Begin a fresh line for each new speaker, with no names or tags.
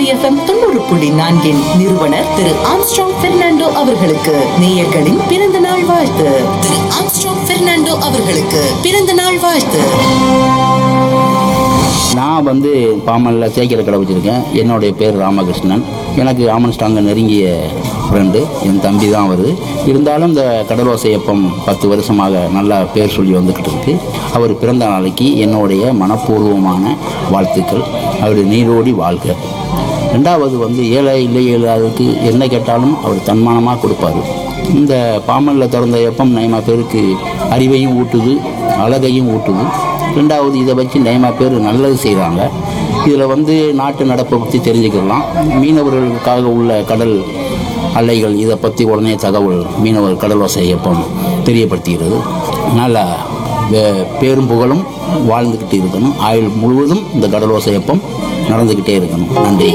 FM தொண்ணூறு புள்ளி நான்கின் நிறுவனர் திரு ஆம்ஸ்ட்ராங் பெர்னாண்டோ அவர்களுக்கு நேயர்களின் பிறந்த நாள் வாழ்த்து திரு ஆம்ஸ்ட்ராங் பெர்னாண்டோ அவர்களுக்கு பிறந்த நாள் வாழ்த்து
நான் வந்து பாமனில் தேய்க்கிற கடை வச்சுருக்கேன் என்னுடைய பேர் ராமகிருஷ்ணன் எனக்கு ஆமன்ஸ்டாங்க நெருங்கிய ஃப்ரெண்டு என் தம்பி தான் அவர் இருந்தாலும் இந்த கடலோசையப்பம் பத்து வருஷமாக நல்லா பேர் சொல்லி வந்துக்கிட்டு இருக்கு அவர் பிறந்த நாளைக்கு என்னுடைய மனப்பூர்வமான வாழ்த்துக்கள் அவர் நீரோடி வாழ்க ரெண்டாவது வந்து ஏழை இல்லை ஏழாவுக்கு என்ன கேட்டாலும் அவர் தன்மானமாக கொடுப்பாரு இந்த பாமனில் திறந்த எப்பம் நயமா பேருக்கு அறிவையும் ஊட்டுது அழகையும் ஊட்டுது ரெண்டாவது இதை வச்சு நயமா பேர் நல்லது செய்கிறாங்க இதில் வந்து நாட்டு நடப்பை பற்றி தெரிஞ்சுக்கலாம் மீனவர்களுக்காக உள்ள கடல் அலைகள் இதை பற்றி உடனே தகவல் மீனவர் கடலோசை எப்பம் தெரியப்படுத்துகிறது அதனால் வே- பேரும் புகழும் வாழ்ந்துக்கிட்டு இருக்கணும் ஆயுள் முழுவதும் இந்த கடலோசை எப்பம் நடந்துக்கிட்டே இருக்கணும் நன்றி